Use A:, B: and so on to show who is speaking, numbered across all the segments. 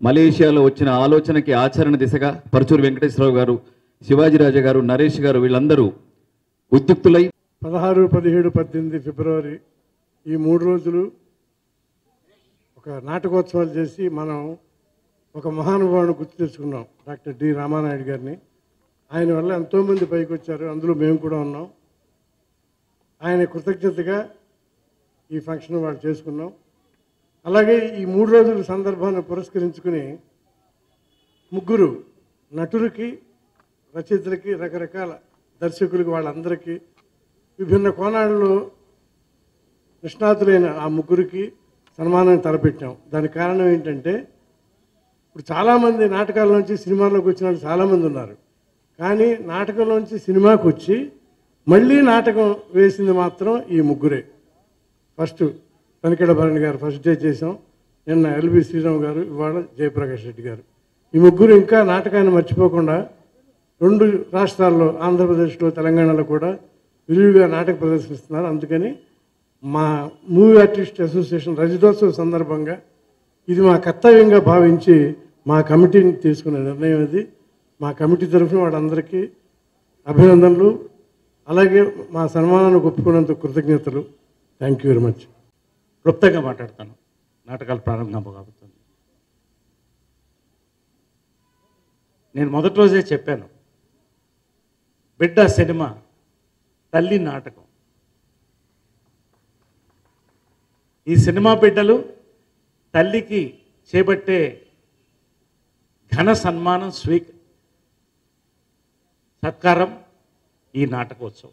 A: మలేషియాలో వచ్చిన ఆలోచనకి ఆచరణ దిశగా పరచూరు వెంకటేశ్వరరావు గారు శివాజీరాజా గారు నరేష్ గారు వీళ్ళందరూ ఉద్యుక్తులై
B: పదహారు పదిహేడు పద్దెనిమిది ఫిబ్రవరి ఈ మూడు రోజులు ఒక నాటకోత్సవాలు చేసి మనం ఒక మహానుభావుని గుర్తు తెచ్చుకున్నాం డాక్టర్ డి రామానాయుడు గారిని ఆయన వల్ల ఎంతోమంది పైకి వచ్చారు అందులో మేము కూడా ఉన్నాం ఆయన కృతజ్ఞతగా ఈ ఫంక్షన్ వాళ్ళు చేసుకున్నాం అలాగే ఈ మూడు రోజుల సందర్భాన్ని పురస్కరించుకుని ముగ్గురు నటులకి రచయితలకి రకరకాల దర్శకులకి వాళ్ళందరికీ విభిన్న కోణాల్లో నిష్ణాతులైన ఆ ముగ్గురికి సన్మానం తలపెట్టాం దానికి కారణం ఏంటంటే ఇప్పుడు చాలామంది నాటకాల నుంచి సినిమాల్లోకి వచ్చిన వాళ్ళు చాలామంది ఉన్నారు కానీ నాటకంలోంచి సినిమాకి వచ్చి మళ్ళీ నాటకం వేసింది మాత్రం ఈ ముగ్గురే ఫస్ట్ తనికెళ్ళ భరణి గారు ఫస్ట్ డే చేసాం నిన్న ఎల్బి శ్రీరామ్ గారు ఇవాళ జయప్రకాష్ రెడ్డి గారు ఈ ముగ్గురు ఇంకా నాటకాన్ని మర్చిపోకుండా రెండు రాష్ట్రాల్లో ఆంధ్రప్రదేశ్లో తెలంగాణలో కూడా విరివిగా నాటక ప్రదర్శిస్తున్నారు అందుకని మా మూవీ ఆర్టిస్ట్ అసోసియేషన్ రజతోత్సవ సందర్భంగా ఇది మా కర్తవ్యంగా భావించి మా కమిటీని తీసుకున్న నిర్ణయం ఇది మా కమిటీ తరఫున వాళ్ళందరికీ అభినందనలు అలాగే మా సన్మానాన్ని ఒప్పుకున్నందుకు కృతజ్ఞతలు థ్యాంక్ యూ వెరీ మచ్
C: క్లుప్తంగా మాట్లాడతాను నాటకాలు ప్రారంభం కాబోతుంది నేను మొదటి రోజే చెప్పాను బిడ్డ సినిమా తల్లి నాటకం ఈ సినిమా బిడ్డలు తల్లికి చేపట్టే ఘన సన్మానం స్వీక సత్కారం ఈ నాటకోత్సవం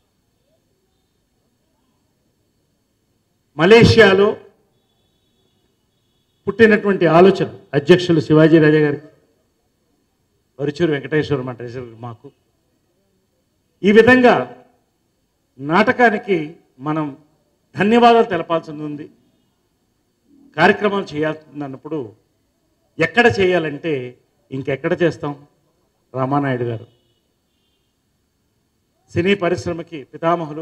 C: మలేషియాలో పుట్టినటువంటి ఆలోచన అధ్యక్షులు శివాజీ రాజా గారికి వరుచూరు వెంకటేశ్వర మా ట్రెజరర్ మాకు ఈ విధంగా నాటకానికి మనం ధన్యవాదాలు తెలపాల్సి ఉంది కార్యక్రమాలు చేయాల్సింది అన్నప్పుడు ఎక్కడ చేయాలంటే ఇంకెక్కడ చేస్తాం రామానాయుడు గారు సినీ పరిశ్రమకి పితామహులు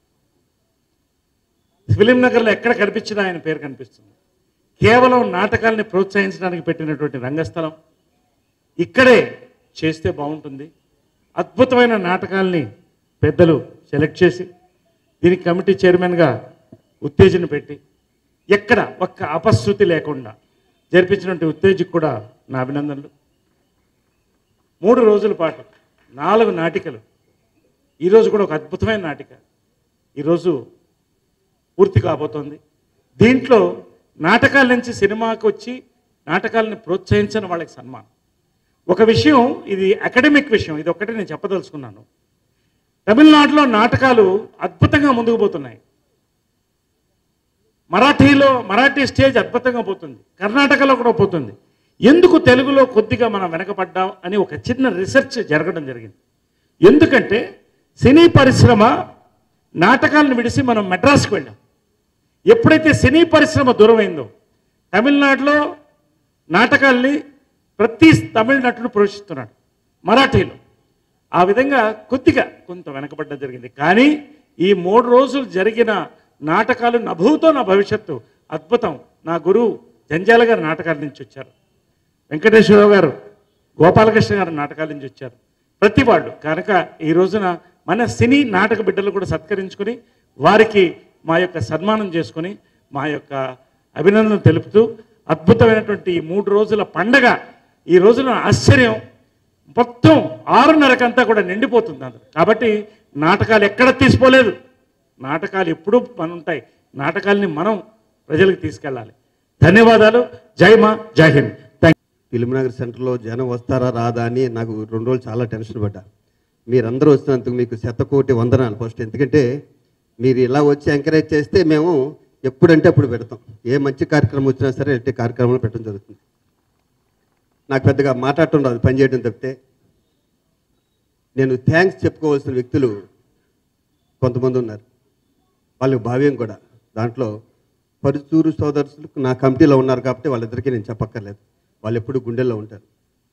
C: ఫిలిం నగర్లో ఎక్కడ కనిపించినా ఆయన పేరు కనిపిస్తుంది కేవలం నాటకాల్ని ప్రోత్సహించడానికి పెట్టినటువంటి రంగస్థలం ఇక్కడే చేస్తే బాగుంటుంది అద్భుతమైన నాటకాల్ని పెద్దలు సెలెక్ట్ చేసి దీనికి కమిటీ చైర్మన్గా ఉత్తేజన పెట్టి ఎక్కడ ఒక్క అపశృతి లేకుండా జరిపించినటువంటి ఉత్తేజకు కూడా నా అభినందనలు మూడు రోజుల పాటు నాలుగు నాటికలు ఈరోజు కూడా ఒక అద్భుతమైన నాటిక ఈరోజు పూర్తి కాబోతోంది దీంట్లో నాటకాల నుంచి సినిమాకి వచ్చి నాటకాలను ప్రోత్సహించిన వాళ్ళకి సన్మానం ఒక విషయం ఇది అకాడమిక్ విషయం ఇది ఒక్కటే నేను చెప్పదలుచుకున్నాను తమిళనాడులో నాటకాలు అద్భుతంగా ముందుకు పోతున్నాయి మరాఠీలో మరాఠీ స్టేజ్ అద్భుతంగా పోతుంది కర్ణాటకలో కూడా పోతుంది ఎందుకు తెలుగులో కొద్దిగా మనం వెనకపడ్డాం అని ఒక చిన్న రీసెర్చ్ జరగడం జరిగింది ఎందుకంటే సినీ పరిశ్రమ నాటకాలను విడిసి మనం మెడ్రాస్కి వెళ్ళాం ఎప్పుడైతే సినీ పరిశ్రమ దూరమైందో తమిళనాడులో నాటకాల్ని ప్రతి తమిళ నటుడు పోషిస్తున్నాడు మరాఠీలో ఆ విధంగా కొద్దిగా కొంత వెనకబడ్డం జరిగింది కానీ ఈ మూడు రోజులు జరిగిన నాటకాలు నభూతో నా భవిష్యత్తు అద్భుతం నా గురువు జంజాల గారు నాటకాల నుంచి వచ్చారు వెంకటేశ్వరరావు గారు గోపాలకృష్ణ గారు నాటకాల నుంచి వచ్చారు ప్రతి వాళ్ళు కనుక ఈ రోజున మన సినీ నాటక బిడ్డలు కూడా సత్కరించుకొని వారికి మా యొక్క సన్మానం చేసుకొని మా యొక్క అభినందన తెలుపుతూ అద్భుతమైనటువంటి ఈ మూడు రోజుల పండగ ఈ రోజున ఆశ్చర్యం మొత్తం ఆరున్నరకంతా కూడా నిండిపోతుంది అందరు కాబట్టి నాటకాలు ఎక్కడ తీసిపోలేదు నాటకాలు ఎప్పుడూ మన ఉంటాయి నాటకాల్ని మనం ప్రజలకు తీసుకెళ్ళాలి ధన్యవాదాలు జై మా జై హింద్ థ్యాంక్
D: ఫిలింనగర్ సెంటర్లో జనం వస్తారా రాదా అని నాకు రెండు రోజులు చాలా టెన్షన్ పడ్డా మీరందరూ వచ్చినందుకు మీకు శతకోటి వందనాలు ఫస్ట్ ఎందుకంటే మీరు ఇలా వచ్చి ఎంకరేజ్ చేస్తే మేము ఎప్పుడంటే అప్పుడు పెడతాం ఏ మంచి కార్యక్రమం వచ్చినా సరే ఎట్టి కార్యక్రమాలు పెట్టడం జరుగుతుంది నాకు పెద్దగా మాట్లాడటం రాదు పని చేయడం తప్పితే నేను థ్యాంక్స్ చెప్పుకోవాల్సిన వ్యక్తులు కొంతమంది ఉన్నారు వాళ్ళకి భావ్యం కూడా దాంట్లో పరుచూరు సోదరులు నా కమిటీలో ఉన్నారు కాబట్టి వాళ్ళిద్దరికీ నేను చెప్పక్కర్లేదు వాళ్ళు ఎప్పుడు గుండెల్లో ఉంటారు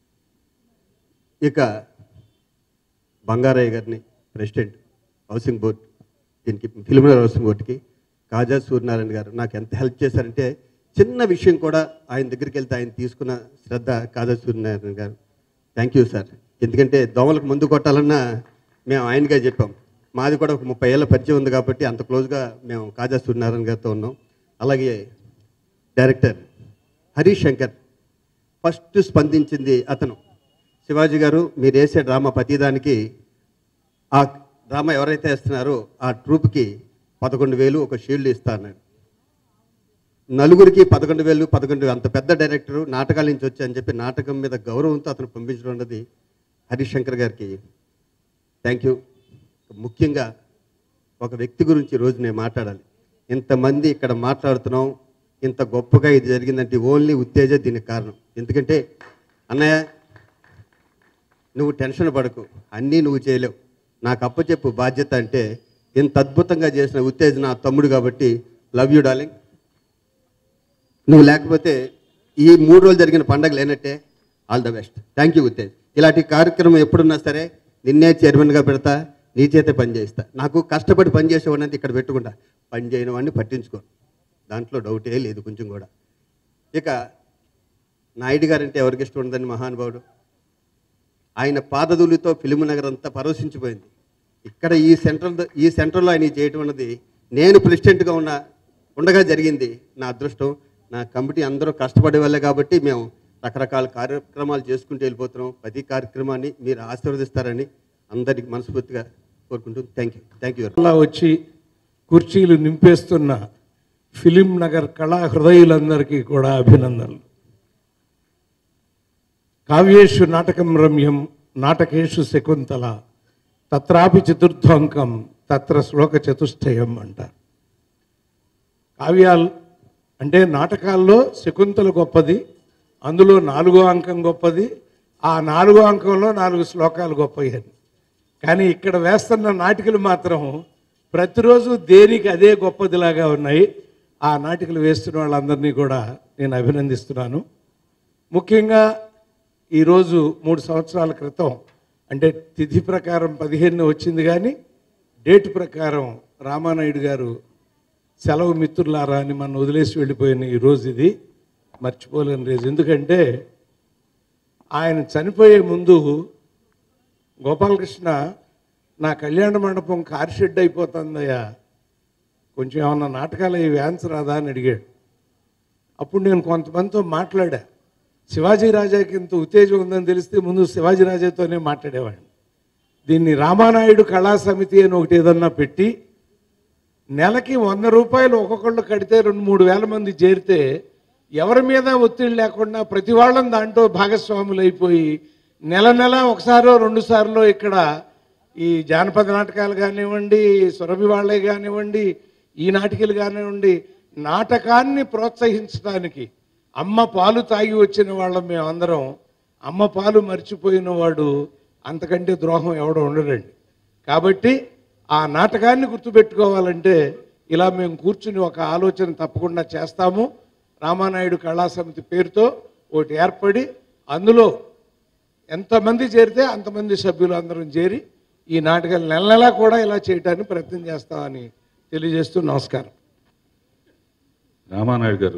D: ఇక బంగారయ్య గారిని ప్రెసిడెంట్ హౌసింగ్ బోర్డ్ దీనికి ఫిలిమినర్ హౌసింగ్ బోర్డుకి కాజా సూర్యనారాయణ గారు నాకు ఎంత హెల్ప్ చేశారంటే చిన్న విషయం కూడా ఆయన దగ్గరికి వెళ్తే ఆయన తీసుకున్న శ్రద్ధ కాదా సూర్యనారాయణ గారు థ్యాంక్ యూ సార్ ఎందుకంటే దోమలకు ముందు కొట్టాలన్నా మేము ఆయనగా చెప్పాం మాది కూడా ఒక ముప్పై ఏళ్ళ పరిచయం ఉంది కాబట్టి అంత క్లోజ్గా మేము కాజా సూర్యనారాయణ గారితో ఉన్నాం అలాగే డైరెక్టర్ హరీష్ శంకర్ ఫస్ట్ స్పందించింది అతను శివాజీ గారు మీరు వేసే డ్రామా ప్రతిదానికి ఆ డ్రామా ఎవరైతే వేస్తున్నారో ఆ ట్రూప్కి పదకొండు వేలు ఒక షీల్డ్ ఇస్తా అన్నాడు నలుగురికి పదకొండు వేలు పదకొండు అంత పెద్ద డైరెక్టరు నాటకాల నుంచి వచ్చి అని చెప్పి నాటకం మీద గౌరవంతో అతను పంపించడం అన్నది హరీష్ శంకర్ గారికి థ్యాంక్ యూ ముఖ్యంగా ఒక వ్యక్తి గురించి ఈరోజు నేను మాట్లాడాలి ఇంతమంది ఇక్కడ మాట్లాడుతున్నాం ఇంత గొప్పగా ఇది జరిగిందంటే ఓన్లీ ఉత్తేజ దీనికి కారణం ఎందుకంటే అన్నయ్య నువ్వు టెన్షన్ పడకు అన్నీ నువ్వు చేయలేవు నాకు అప్పచెప్పు బాధ్యత అంటే ఇంత అద్భుతంగా చేసిన ఉత్తేజ నా తమ్ముడు కాబట్టి లవ్ యూ డార్లింగ్ నువ్వు లేకపోతే ఈ మూడు రోజులు జరిగిన పండగ లేనట్టే all the best thank you Uttej ఇలాంటి కార్యక్రమం ఎప్పుడున్నా సరే నిన్నే చైర్మన్గా పెడతా నీ చేతే పని చేయిస్తా నాకు కష్టపడి పని చేసేవాడిని ఇక్కడ పెట్టుకుంటా పని చేయని వాడిని పట్టించుకో దాంట్లో డౌటే లేదు కొంచెం కూడా ఇక నాయుడు గారంటే ఎవరికి ఇష్టం ఉండదని మహానుభావుడు ఆయన పాదదులతో ఫిలిం నగర్ అంతా పరవశించిపోయింది ఇక్కడ ఈ సెంట్రల్ ఈ సెంటర్లో ఆయన ఇది చేయటం అన్నది నేను ప్రెసిడెంట్గా ఉన్న ఉండగా జరిగింది నా అదృష్టం నా కమిటీ అందరూ కష్టపడే వాళ్ళే కాబట్టి మేము రకరకాల కార్యక్రమాలు చేసుకుంటూ వెళ్ళిపోతున్నాం ప్రతి కార్యక్రమాన్ని మీరు ఆశీర్వదిస్తారని అందరికి మనస్ఫూర్తిగా కోరుకుంటూ థ్యాంక్ యూ థ్యాంక్ యూ
E: అలా వచ్చి కుర్చీలు నింపేస్తున్న ఫిలిం నగర్ కళా హృదయులందరికీ కూడా అభినందనలు కావ్యేషు నాటకం రమ్యం నాటకేషు శకుంతల తత్రాపి చతుర్థంకం తత్ర శ్లోక చతుష్టయం అంటారు కావ్యాలు అంటే నాటకాల్లో శకుంతల గొప్పది అందులో నాలుగో అంకం గొప్పది ఆ నాలుగో అంకంలో నాలుగు శ్లోకాలు గొప్పవి అని కానీ ఇక్కడ వేస్తున్న నాటికలు మాత్రం ప్రతిరోజు దేనికి అదే గొప్పదిలాగా ఉన్నాయి ఆ నాటికలు వేస్తున్న వాళ్ళందరినీ కూడా నేను అభినందిస్తున్నాను ముఖ్యంగా ఈరోజు మూడు సంవత్సరాల క్రితం అంటే తిథి ప్రకారం పదిహేను వచ్చింది కానీ డేట్ ప్రకారం రామానాయుడు గారు సెలవు మిత్రులారా అని మనం వదిలేసి వెళ్ళిపోయిన ఈ రోజు ఇది మర్చిపోలేని రోజు ఎందుకంటే ఆయన చనిపోయే ముందు గోపాలకృష్ణ నా కళ్యాణ మండపం కార్ షెడ్ అయిపోతుందయ్యా కొంచెం ఏమన్నా నాటకాలు అవి వ్యాన్స్ రాదా అని అడిగాడు అప్పుడు నేను కొంతమందితో మాట్లాడా శివాజీ రాజాకి ఇంత ఉత్తేజం ఉందని తెలిస్తే ముందు శివాజీ రాజాతోనే మాట్లాడేవాడిని దీన్ని రామానాయుడు కళా సమితి అని ఒకటి ఏదన్నా పెట్టి నెలకి వంద రూపాయలు ఒక్కొక్కళ్ళు కడితే రెండు మూడు వేల మంది చేరితే ఎవరి మీద ఒత్తిడి లేకుండా ప్రతి వాళ్ళని దాంట్లో భాగస్వాములు అయిపోయి నెల నెల ఒకసారో రెండు సార్లు ఇక్కడ ఈ జానపద నాటకాలు కానివ్వండి సురభి వాళ్ళే కానివ్వండి ఈ నాటికలు కానివ్వండి నాటకాన్ని ప్రోత్సహించడానికి అమ్మ పాలు తాగి వచ్చిన వాళ్ళం మేమందరం అమ్మ పాలు మర్చిపోయిన వాడు అంతకంటే ద్రోహం ఎవడో ఉండడండి కాబట్టి ఆ నాటకాన్ని గుర్తుపెట్టుకోవాలంటే ఇలా మేము కూర్చుని ఒక ఆలోచన తప్పకుండా చేస్తాము రామానాయుడు కళా సమితి పేరుతో ఒకటి ఏర్పడి అందులో ఎంతమంది చేరితే అంతమంది సభ్యులు అందరం చేరి ఈ నాటకాలు నెల నెలా కూడా ఇలా చేయడానికి ప్రయత్నం చేస్తామని తెలియజేస్తూ నమస్కారం
F: రామానాయుడు గారు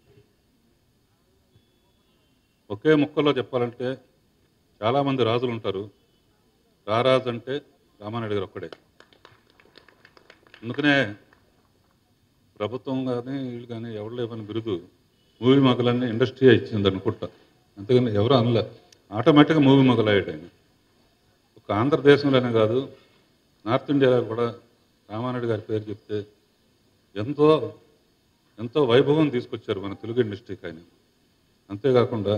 F: ఒకే ముక్కలో చెప్పాలంటే చాలామంది రాజులు ఉంటారు రారాజు అంటే రామానాయుడు గారు ఒక్కడే అందుకనే ప్రభుత్వం కానీ వీళ్ళు కానీ ఎవరు లేవని బిరుదు మూవీ మొగలన్నీ ఇండస్ట్రీ ఇచ్చింది అనుకుంటా అంతేగాని ఎవరు అనలే ఆటోమేటిక్గా మూవీ మొగలయ్యాడు ఆయన ఒక ఆంధ్రదేశంలోనే కాదు నార్త్ ఇండియాలో కూడా రామానాయుడు గారి పేరు చెప్తే ఎంతో ఎంతో వైభవం తీసుకొచ్చారు మన తెలుగు ఇండస్ట్రీకి ఆయన అంతేకాకుండా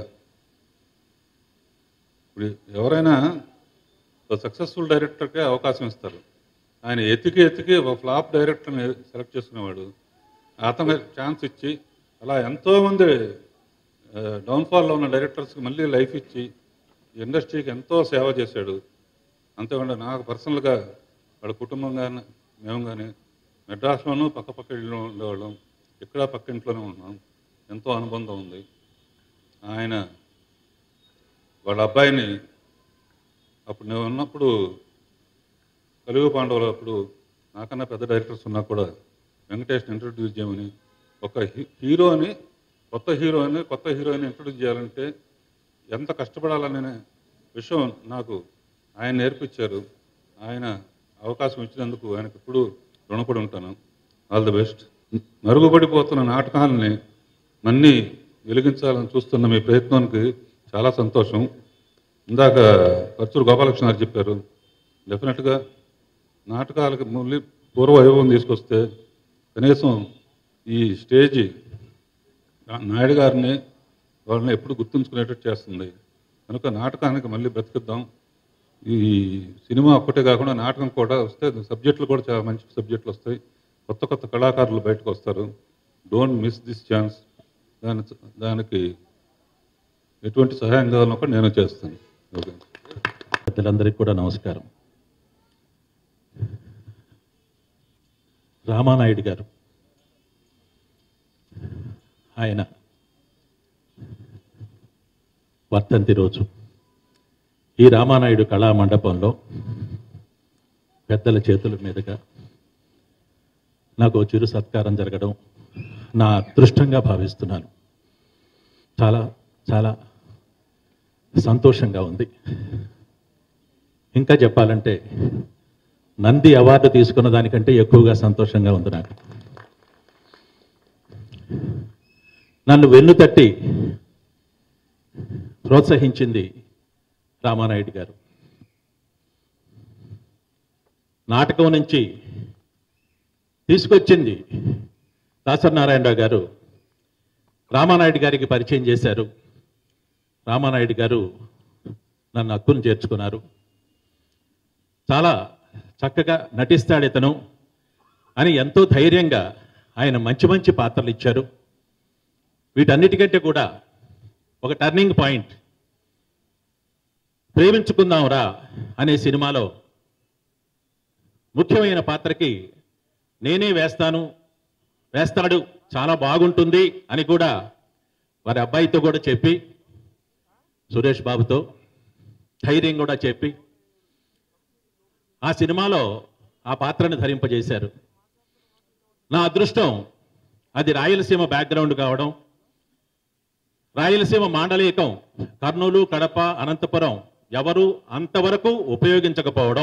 F: ఇప్పుడు ఎవరైనా ఒక సక్సెస్ఫుల్ డైరెక్టర్కే అవకాశం ఇస్తారు ఆయన ఎతికి ఎతికి ఒక ఫ్లాప్ డైరెక్టర్ని సెలెక్ట్ చేసుకునేవాడు అతనికి ఛాన్స్ ఇచ్చి అలా ఎంతోమంది డౌన్ఫాల్లో ఉన్న డైరెక్టర్స్కి మళ్ళీ లైఫ్ ఇచ్చి ఇండస్ట్రీకి ఎంతో సేవ చేశాడు అంతేకాకుండా నాకు పర్సనల్గా వాళ్ళ కుటుంబం కానీ మేము కానీ మెడ్రాస్లోనూ పక్క పక్క ఇళ్ళు ఉండేవాళ్ళం ఇక్కడ పక్క ఇంట్లోనే ఉన్నాం ఎంతో అనుబంధం ఉంది ఆయన వాళ్ళ అబ్బాయిని అప్పుడు నేను ఉన్నప్పుడు తెలుగు పాండవులు అప్పుడు నాకన్నా పెద్ద డైరెక్టర్స్ ఉన్నా కూడా వెంకటేష్ని ఇంట్రడ్యూస్ చేయమని ఒక హీ- హీరోని కొత్త హీరోని కొత్త హీరోయిన్ ఇంట్రొడ్యూస్ చేయాలంటే ఎంత కష్టపడాలనే విషయం నాకు ఆయన నేర్పించారు ఆయన అవకాశం ఇచ్చినందుకు ఆయనకు ఇప్పుడు రుణపడి ఉంటాను ఆల్ ది బెస్ట్ మరుగుపడిపోతున్న నాటకాలని మన్ని వెలిగించాలని చూస్తున్న మీ ప్రయత్నానికి చాలా సంతోషం ఇందాక పర్చూరు గోపాలకృష్ణ గారు చెప్పారు డెఫినెట్గా నాటకాలకి మళ్ళీ పూర్వ వైభవం తీసుకొస్తే కనీసం ఈ స్టేజి నాయుడు గారిని వాళ్ళని ఎప్పుడు గుర్తుంచుకునేటట్టు చేస్తుంది కనుక నాటకానికి మళ్ళీ బ్రతికిద్దాం ఈ సినిమా ఒక్కటే కాకుండా నాటకం కూడా వస్తే సబ్జెక్టులు కూడా చాలా మంచి సబ్జెక్టులు వస్తాయి కొత్త కొత్త కళాకారులు బయటకు వస్తారు డోంట్ మిస్ దిస్ ఛాన్స్ దాని దానికి ఎటువంటి సహాయం కావాలన్నా కూడా నేను చేస్తాను ఓకే
G: పెద్దలందరికీ కూడా నమస్కారం రామానాయుడు గారు ఆయన వర్ధంతి రోజు ఈ రామానాయుడు కళా మండపంలో పెద్దల చేతుల మీదుగా నాకు ఓ చిరు సత్కారం జరగడం నా అదృష్టంగా భావిస్తున్నాను చాలా చాలా సంతోషంగా ఉంది ఇంకా చెప్పాలంటే నంది అవార్డు తీసుకున్న దానికంటే ఎక్కువగా సంతోషంగా ఉంది నాకు నన్ను వెన్ను తట్టి ప్రోత్సహించింది రామానాయుడు గారు నాటకం నుంచి తీసుకొచ్చింది దాసనారాయణరావు గారు రామానాయుడు గారికి పరిచయం చేశారు రామానాయుడు గారు నన్ను హక్కును చేర్చుకున్నారు చాలా చక్కగా నటిస్తాడు ఇతను అని ఎంతో ధైర్యంగా ఆయన మంచి మంచి పాత్రలు ఇచ్చారు వీటన్నిటికంటే కూడా ఒక టర్నింగ్ పాయింట్ ప్రేమించుకుందాంరా అనే సినిమాలో ముఖ్యమైన పాత్రకి నేనే వేస్తాను వేస్తాడు చాలా బాగుంటుంది అని కూడా వారి అబ్బాయితో కూడా చెప్పి సురేష్ బాబుతో ధైర్యం కూడా చెప్పి ఆ సినిమాలో ఆ పాత్రను ధరింపజేశారు నా అదృష్టం అది రాయలసీమ బ్యాక్గ్రౌండ్ కావడం రాయలసీమ మాండలికం కర్నూలు కడప అనంతపురం ఎవరు అంతవరకు ఉపయోగించకపోవడం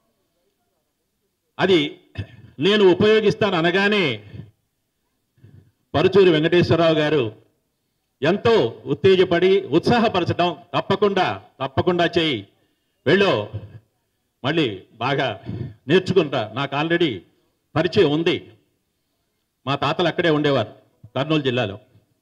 G: అది నేను ఉపయోగిస్తాను అనగానే పరుచూరి వెంకటేశ్వరరావు గారు ఎంతో ఉత్తేజపడి ఉత్సాహపరచడం తప్పకుండా తప్పకుండా చేయి వెళ్ళు మళ్ళీ బాగా నేర్చుకుంటా నాకు ఆల్రెడీ పరిచయం ఉంది మా తాతలు అక్కడే ఉండేవారు కర్నూలు జిల్లాలో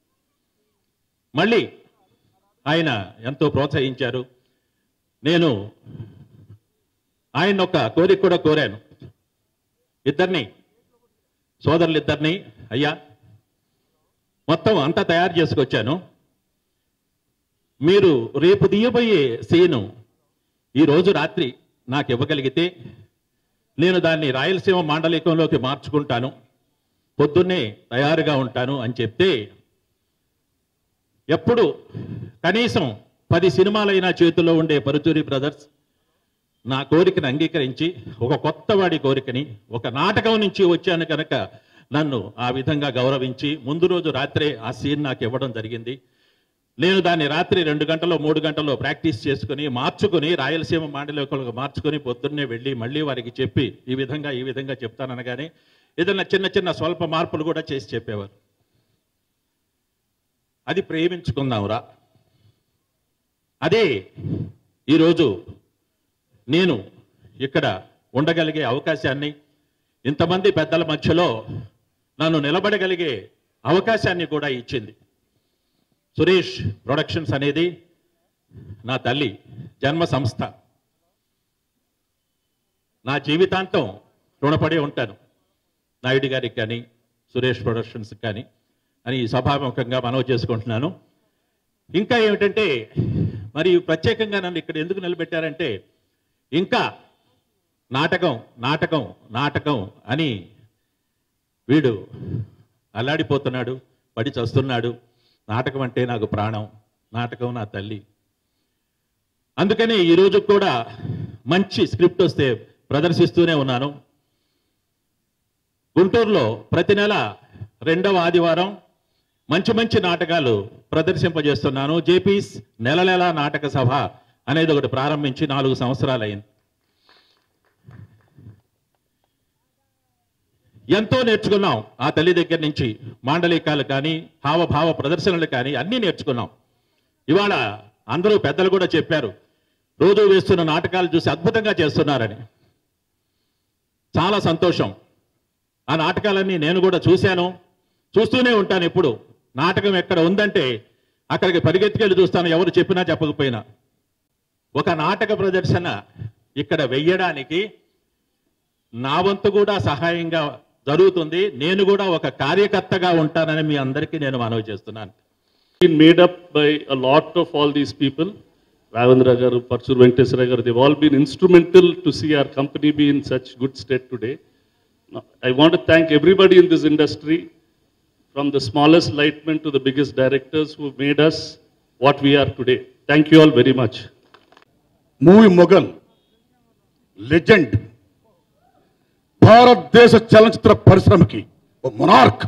G: మళ్ళీ ఆయన ఎంతో ప్రోత్సహించారు నేను ఆయన ఒక కోరిక కూడా కోరాను ఇద్దరిని సోదరులిద్దరిని అయ్యా మొత్తం అంతా తయారు చేసుకొచ్చాను మీరు రేపు తీయబోయే సీను ఈ రోజు రాత్రి నాకు ఇవ్వగలిగితే నేను దాన్ని రాయలసీమ మాండలికంలోకి మార్చుకుంటాను పొద్దున్నే తయారుగా ఉంటాను అని చెప్తే ఎప్పుడు కనీసం పది సినిమాలైనా చేతిలో ఉండే పరుచూరి బ్రదర్స్ నా కోరికను అంగీకరించి ఒక కొత్త వాడి కోరికని ఒక నాటకం నుంచి వచ్చాను కనుక నన్ను ఆ విధంగా గౌరవించి ముందు రోజు రాత్రే ఆ సీన్ నాకు ఇవ్వడం జరిగింది నేను దాన్ని రాత్రి రెండు గంటలో మూడు గంటల్లో ప్రాక్టీస్ చేసుకుని మార్చుకుని రాయలసీమ మాండలికలకు మార్చుకుని పొద్దున్నే వెళ్ళి మళ్ళీ వారికి చెప్పి ఈ విధంగా ఈ విధంగా చెప్తాననగానే ఏదైనా చిన్న చిన్న స్వల్ప మార్పులు కూడా చేసి చెప్పేవారు అది ప్రేమించుకుందాంరా అదే ఈరోజు నేను ఇక్కడ ఉండగలిగే అవకాశాన్ని ఇంతమంది పెద్దల మధ్యలో నన్ను నిలబడగలిగే అవకాశాన్ని కూడా ఇచ్చింది సురేష్ ప్రొడక్షన్స్ అనేది నా తల్లి జన్మ సంస్థ నా జీవితాంతం రుణపడి ఉంటాను నాయుడు గారికి కానీ సురేష్ ప్రొడక్షన్స్ కానీ అని సభాముఖంగా మనవి చేసుకుంటున్నాను ఇంకా ఏమిటంటే మరి ప్రత్యేకంగా నన్ను ఇక్కడ ఎందుకు నిలబెట్టారంటే ఇంకా నాటకం నాటకం నాటకం అని వీడు అల్లాడిపోతున్నాడు పడి చస్తున్నాడు నాటకం అంటే నాకు ప్రాణం నాటకం నా తల్లి అందుకని ఈరోజు కూడా మంచి స్క్రిప్ట్ వస్తే ప్రదర్శిస్తూనే ఉన్నాను గుంటూరులో ప్రతి నెల రెండవ ఆదివారం మంచి మంచి నాటకాలు ప్రదర్శింపజేస్తున్నాను జేపీస్ నెల నెల నాటక సభ అనేది ఒకటి ప్రారంభించి నాలుగు సంవత్సరాలు అయింది ఎంతో నేర్చుకున్నాం ఆ తల్లి దగ్గర నుంచి మాండలికాలు కానీ హావభావ ప్రదర్శనలు కానీ అన్నీ నేర్చుకున్నాం ఇవాళ అందరూ పెద్దలు కూడా చెప్పారు రోజు వేస్తున్న నాటకాలు చూసి అద్భుతంగా చేస్తున్నారని చాలా సంతోషం ఆ నాటకాలన్నీ నేను కూడా చూశాను చూస్తూనే ఉంటాను ఎప్పుడు నాటకం ఎక్కడ ఉందంటే అక్కడికి పరిగెత్తుకెళ్ళి చూస్తాను ఎవరు చెప్పినా చెప్పకపోయినా ఒక నాటక ప్రదర్శన ఇక్కడ వెయ్యడానికి నా వంతు కూడా సహాయంగా జరుగుతుంది నేను కూడా ఒక కార్యకర్తగా ఉంటానని మీ అందరికీ నేను మనవి చేస్తున్నాను
H: been made up by a lot of all these people. Ravindra Garu, Parchur Venkateswara Garu, they've all been instrumental to see our company be in such good state today. Now, I want to thank everybody in this industry, from the smallest lightman to the biggest directors who made us what we are today. Thank you all very much.
I: Movie mogul legend భారతదేశ చలనచిత్ర పరిశ్రమకి ఓ monarch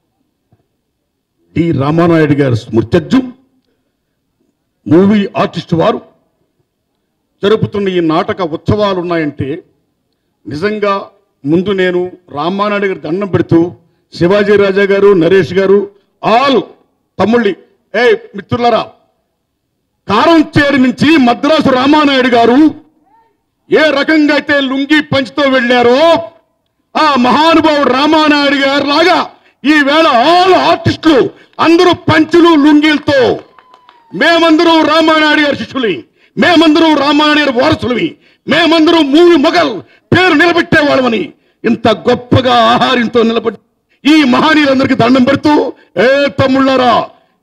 I: D Ramanaidu గారి స్మృత్యజ్జం movie artist వారు జరుపుతున్న ఈ నాటక ఉత్సవాలు ఉన్నాయంటే నిజంగా ముందు నేను రామానాయుడు గారి దండం పెడుతూ శివాజీ రాజా గారు నరేష్ గారు ఆల్ తమ్ముళ్ళి ఏ మిత్రులరా కారం చేరి నుంచి మద్రాసు రామానాయుడు గారు ఏ రకంగా అయితే లుంగి పంచుతో వెళ్ళారో ఆ మహానుభావుడు రామానాయుడు గారు లాగా ఈ వేళ ఆల్ ఆర్టిస్టులు అందరూ పంచులు లుంగీలతో మేమందరూ రామానాయుడు గారి శిష్యులి మేమందరూ రామానాయుడు గారి వారసులవి మేమందరూ మూవి మొగల్ పేరు నిలబెట్టే వాళ్ళమని ఇంత గొప్పగా ఆహారంతో నిలబడి ఈ మహానీయులందరికీ దండం పెడుతూ ఏ తమ్ముళ్ళారా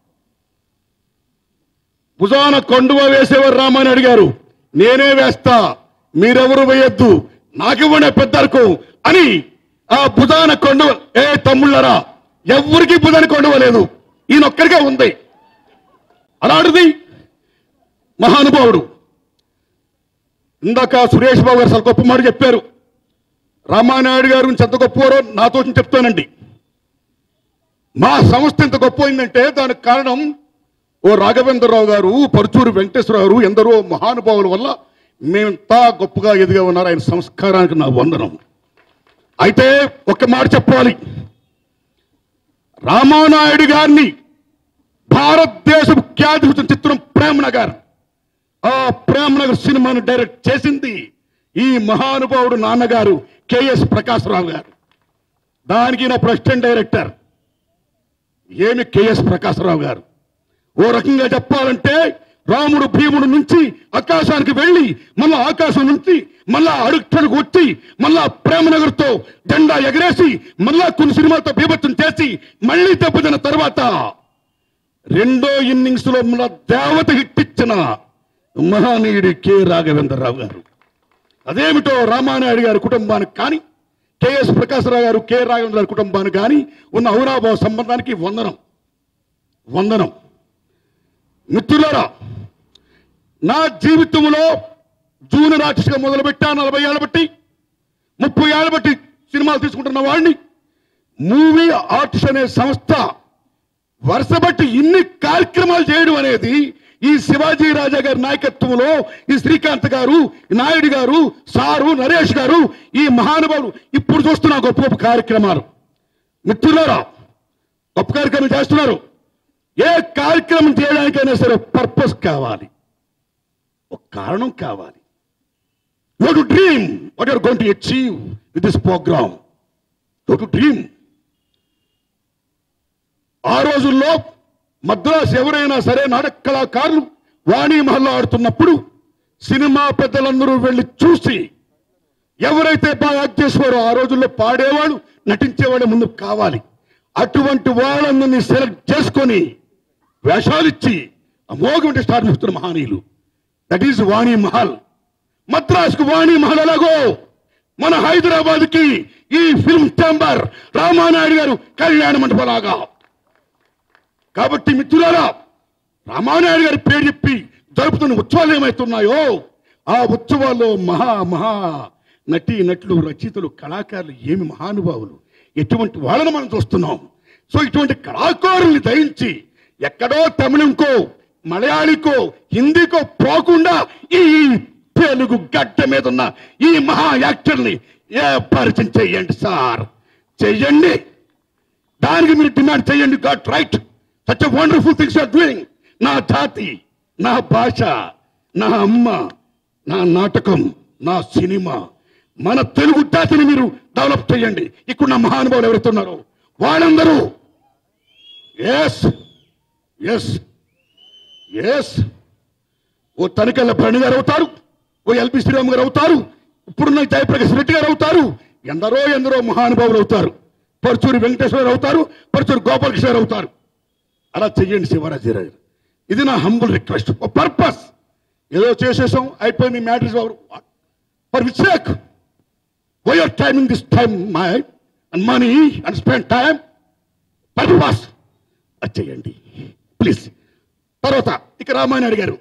I: భుజాన కొండువ వేసేవారు రామని అడిగారు నేనే వేస్తా మీరెవరు వేయొద్దు నాకివ్వండి ఆ పెద్ద అరకు అని ఆ భుజాన కొండువ ఏ తమ్ముళ్ళరా ఎవరికి భుజాన కొండువ లేదు ఈయనొక్కడికే ఉంది అలాంటిది మహానుభావుడు ఇందాక సురేష్ బాబు గారు అసలు గొప్ప మాట చెప్పారు రామానాయుడు గారు గురించి ఎంత గొప్పవారో నాతో చెప్తానండి మా సంస్థ ఎంత గొప్ప అయిందంటే దానికి కారణం ఓ రాఘవేంద్రరావు గారు పరుచూరు వెంకటేశ్వరరావు గారు ఎందరో మహానుభావుల వల్ల మేమంతా గొప్పగా ఎదిగా ఉన్నారు ఆయన సంస్కారానికి నా వందనం అయితే ఒక మాట చెప్పాలి రామానాయుడు గారిని భారతదేశ ఖ్యాతి చిత్రం ప్రేమనగర్ ఆ ప్రేమనగర్ సినిమాను డైరెక్ట్ చేసింది ఈ మహానుభావుడు నాన్నగారు కెఎస్ ప్రకాశ్రావు గారు దానికి నా ప్రెసిడెంట్ డైరెక్టర్ ఏమి కెఎస్ ప్రకాశ్రావు గారు ఓ రకంగా చెప్పాలంటే రాముడు భీముడు నుంచి ఆకాశానికి వెళ్ళి మళ్ళా ఆకాశం నుంచి మళ్ళా అడుగుటకు వచ్చి మళ్ళా ప్రేమనగర్తో జెండా ఎగరేసి మళ్ళా కొన్ని సినిమాలతో బీభత్సం చేసి మళ్ళీ దెబ్బతిన్న తర్వాత రెండో ఇన్నింగ్స్ లో మన దేవత హిట్టిచ్చిన మహానీయుడు కె రాఘవేంద్రరావు గారు అదేమిటో రామానాయుడు గారి కుటుంబానికి కానీ కెఎస్ ప్రకాశ్రావు గారు కె రాఘవేంద్ర గారి కుటుంబానికి కానీ ఉన్న ఔరాభావ సంబంధానికి వందనం వందనం మిత్రులారా నా జీవితంలో జూనియర్ ఆర్టిస్ట్గా మొదలుపెట్టా నలభై ఏళ్ళ బట్టి ముప్పై ఏళ్ళ బట్టి సినిమాలు తీసుకుంటున్న వాడిని మూవీ ఆర్టిస్ట్ అనే సంస్థ వరుస బట్టి ఇన్ని కార్యక్రమాలు చేయడం అనేది ఈ శివాజీ రాజా గారి నాయకత్వంలో ఈ శ్రీకాంత్ గారు ఈ నాయుడు గారు సారు నరేష్ గారు ఈ మహానుభావులు ఇప్పుడు చూస్తున్న గొప్ప గొప్ప కార్యక్రమాలు మిత్రులారా గొప్ప కార్యక్రమం చేస్తున్నారు ఏ కార్యక్రమం చేయడానికైనా సరే పర్పస్ కావాలి ఒక కారణం కావాలి you to dream what are going to achieve with this programme you to dream ఆ రోజుల్లో మద్రాసు ఎవరైనా సరే నాటక కళాకారులు వాణి మహల్లో ఆడుతున్నప్పుడు సినిమా పెద్దలందరూ వెళ్ళి చూసి ఎవరైతే బాగా యాక్ట్ చేసేవారో ఆ రోజుల్లో పాడేవాళ్ళు నటించేవాళ్ళు ముందు కావాలి అటువంటి వాళ్ళందరినీ సెలెక్ట్ చేసుకొని వేషాలిచ్చి అమోఘం స్టార్ట్ చేస్తున్న మహానీయులు దట్ ఈస్ వాణి మహల్ మద్రాసుకు వాణి మహల్ ఎలాగో మన హైదరాబాద్ కి ఈ ఫిల్మ్ ఛాంబర్ రామానాయుడు గారు కళ్యాణ మండపలాగా కాబట్టి మిత్రులారా రామానాయుడు గారి పేరు చెప్పి జరుపుతున్న ఉత్సవాలు ఏమైతున్నాయో ఆ ఉత్సవాల్లో మహా మహా నటి నటులు రచయితలు కళాకారులు ఏమి మహానుభావులు ఎటువంటి వాళ్ళని మనం చూస్తున్నాం సో ఇటువంటి కళాకారుల్ని దయించి ఎక్కడో తమిళంకో మలయాళికో హిందీకో పోకుండా ఈ తెలుగు గడ్డ మీద ఉన్న ఈ మహా యాక్టర్ని ఏ పరిచయం చెయ్యండి సార్ చెయ్యండి దానికి మీరు డిమాండ్ చేయండి got right such wonderful things are doing నా జాతి నా భాష నా అమ్మ నా నాటకం నా సినిమా మన తెలుగు జాతిని మీరు డెవలప్ చేయండి ఇక్కడ నా మహానుభావులు ఎవరైతే ఉన్నారో వాళ్ళందరూ ఎస్ ఎస్ ఎస్ ఓ తనికల్ల భరణి గారు అవుతారు ఓ ఎల్పి శ్రీరామ్ గారు అవుతారు ఇప్పుడున్న జయప్రకాష్ రెడ్డి గారు అవుతారు ఎందరో ఎందరో మహానుభావులు అవుతారు పరుచూరి వెంకటేశ్వర అవుతారు పరుచూరి గోపాలకృష్ణ గారు అవుతారు అలా చెయ్యండి శివరాజు గారు ఇది నా హంబుల్ రిక్వెస్ట్ పర్పస్ ఏదో చేసేసాం అయిపోయింది matters for which sake why are timing this time my and money and spend time purpose అది చెయ్యండి ప్లీజ్ తర్వాత ఇక రామాయణ గారు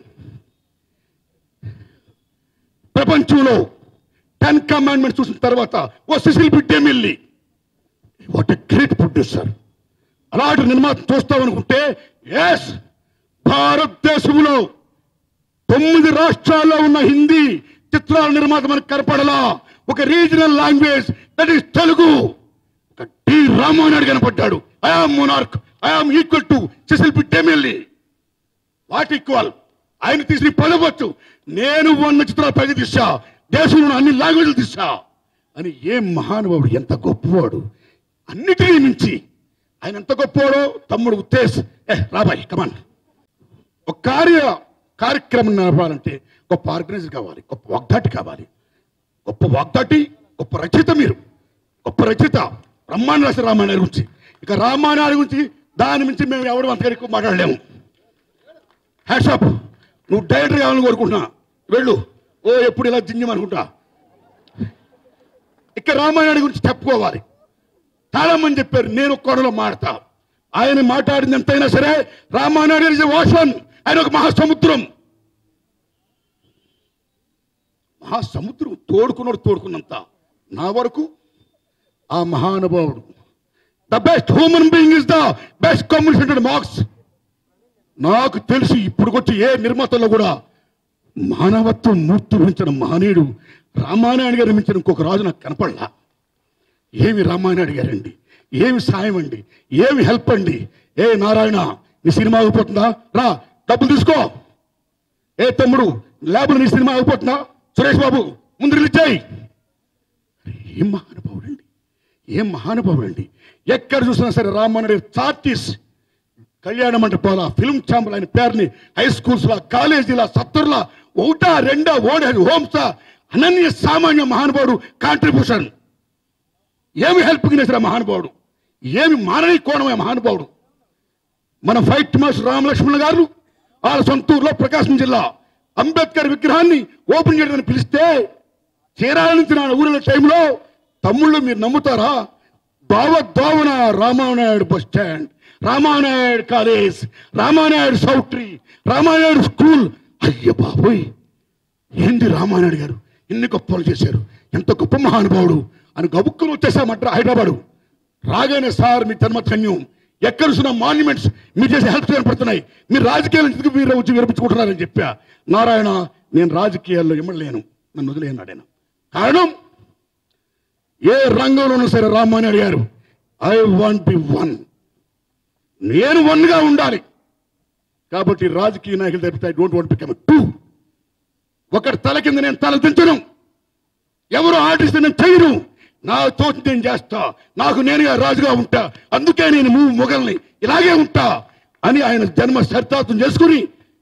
I: ప్రపంచంలో టెన్ కమాండ్మెంట్ చూసిన తర్వాత ఓ Cecil B DeMille what a great producer అలాంటి నిర్మాత చూస్తామనుకుంటే ఎస్ భారతదేశంలో తొమ్మిది రాష్ట్రాల్లో ఉన్న హిందీ చిత్రాల నిర్మాత మనకు కనపడలా ఒక regional language that is Telugu ఒక డి రామానాయుడు కనపడ్డాడు I am monarch I am equal to Cecil B DeMille what equal ఆయన తీసి పదవచ్చు నేను వంద చిత్రాలు పైకి తీసా దేశంలో అన్ని లాంగ్వేజ్లు తీసా అని ఏం మహానుభావుడు ఎంత గొప్పవాడు అన్నిటినీ మించి ఆయన ఎంత గొప్పవాడో తమ్ముడు ఉత్తేజ్ ఏ రాబాయ్ కమాన్ ఒక కార్య కార్యక్రమం నడపాలంటే గొప్ప ఆర్గనైజర్ కావాలి గొప్ప వాగ్దాటి కావాలి గొప్ప వాగ్దాటి గొప్ప రచయిత మీరు గొప్ప రచయిత బ్రహ్మాండ రాసిన రామాయణ గురించి ఇక రామాయణ గురించి దాని మించి మేము ఎవరు అంతగా ఎక్కువ మాట్లాడలేము హ్యాషప్ నువ్వు డైరెక్టర్ కావాలని కోరుకుంటున్నా వెళ్ళు ఓ ఎప్పుడు ఇలా జింజమనుకుంటా ఇక రామాయణ గురించి చెప్పుకోవాలి చాలా మంది చెప్పారు నేను కోడలో మాడతా ఆయన మాట్లాడింది ఎంతైనా సరే రామానాయుడు ఇస్ ఓషన్ ఆయన ఒక మహాసముద్రం మహాసముద్రం తోడుకున్నాడు తోడుకున్నంత నా వరకు ఆ మహానుభావుడు the best human being is the best communicated marks నాకు తెలిసి ఇప్పుడు వచ్చి ఏ నిర్మాతల్లో కూడా మానవత్వం మూర్తి మించిన మహనీయుడు రామానాయుడు గారి మించిన ఇంకొక రాజు నాకు కనపడలా ఏమి రామానాయుడు గారండి ఏమి సాయం అండి ఏమి హెల్ప్ అండి ఏ నారాయణ నీ సినిమా అయిపోతుందా రా డబ్బులు తీసుకో ఏ తమ్ముడు లేబుల్ నీ సినిమా అయిపోతుందా సురేష్ బాబు ముందు రిలీజ్ చేయి ఏం మహానుభావుడు అండి ఏం మహానుభావుడు అండి ఎక్కడ చూసినా సరే రామానాయుడు చార్టీస్ కళ్యాణ మండపాల ఫిల్మ్ ఛాంబర్ ఆయన పేరుని హై స్కూల్స్లా కాలేజీలా సత్తర్లా ఒకటా రెండా ఓడే హోమ్సా అనన్య సామాన్య మహానుభావుడు కాంట్రిబ్యూషన్ ఏమి హెల్ప్ చేశారు మహానుభావుడు ఏమి మానవీయ కోణమే మహానుభావుడు మన ఫైట్ మాస్టర్ రామలక్ష్మణ గారు వాళ్ళ సొంతూరులో ప్రకాశం జిల్లా అంబేద్కర్ విగ్రహాన్ని ఓపెన్ చేయడానికి పిలిస్తే చీరాల నుంచి నా ఊరిలో టైంలో తమ్ముళ్ళు మీరు నమ్ముతారా భావద్భావన Ramanaidu bus stand Ramanaidu college Ramanaidu సౌట్రీ రామానాయుడు స్కూల్ అయ్య బాబోయ్ ఏంది రామానాయుడు గారు ఎన్ని గొప్పలు చేశారు ఎంత గొప్ప మహానుభావుడు అని గబుక్కులు వచ్చేసామంట హైదరాబాదు రాగానే సార్ మీ ధర్మధన్యం ఎక్కడ చూసిన మాన్యుమెంట్స్ మీరు చేసే హెల్ప్ కనపడుతున్నాయి మీరు రాజకీయాలు ఎందుకు మీరు వచ్చి విరపించుకుంటున్నారని చెప్పా నారాయణ నేను రాజకీయాల్లో ఇమ్మలేను నన్ను వదిలేయన్నాడు ఆయన కారణం ఏ రంగంలోనూ సరే రామానాయుడు గారు ఐ వాంట్ బి వన్ నేను వన్గా ఉండాలి కాబట్టి రాజకీయ నాయకులు తప్పితే I don't want become to ఒకటి తల కింద నేను తల దించను ఎవరు ఆర్డర్ నేను చేయను నా తోటి నేను చేస్తా నాకు నేనుగా రాజుగా ఉంటా అందుకే నేను మూవ్ మొగల్ని ఇలాగే ఉంటా అని ఆయన జన్మ శర్తార్థం చేసుకుని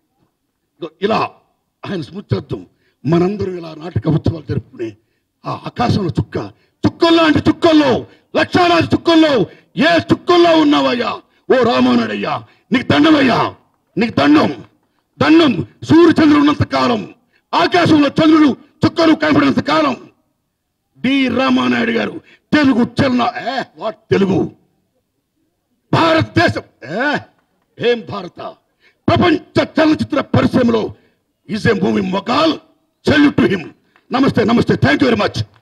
I: ఇలా ఆయన స్మృత్యర్థం మనందరం ఇలా నాటక ఉత్సవాలు జరుపుకునే ఆ ఆకాశంలో చుక్క చుక్కల్లో అంటే చుక్కల్లో లక్షలాది చుక్కల్లో ఏ చుక్కల్లో ఉన్నావయ్యా ఓ రామానుడయ్యా నీకు దండమయ్యా నీకు దండం దండం సూర్యచంద్రుడు ఉన్నంత కాలం ఆకాశంలో చంద్రుడు చుక్కలు కనపడినంత కాలం డి రామానాయుడు గారు తెలుగు చలన ఏ వాట్ తెలుగు భారతదేశం ఏ ఏం భారత ప్రపంచ చలనచిత్ర పరిశ్రమలో is a movie mogul salute to him నమస్తే నమస్తే థ్యాంక్ యూ వెరీ మచ్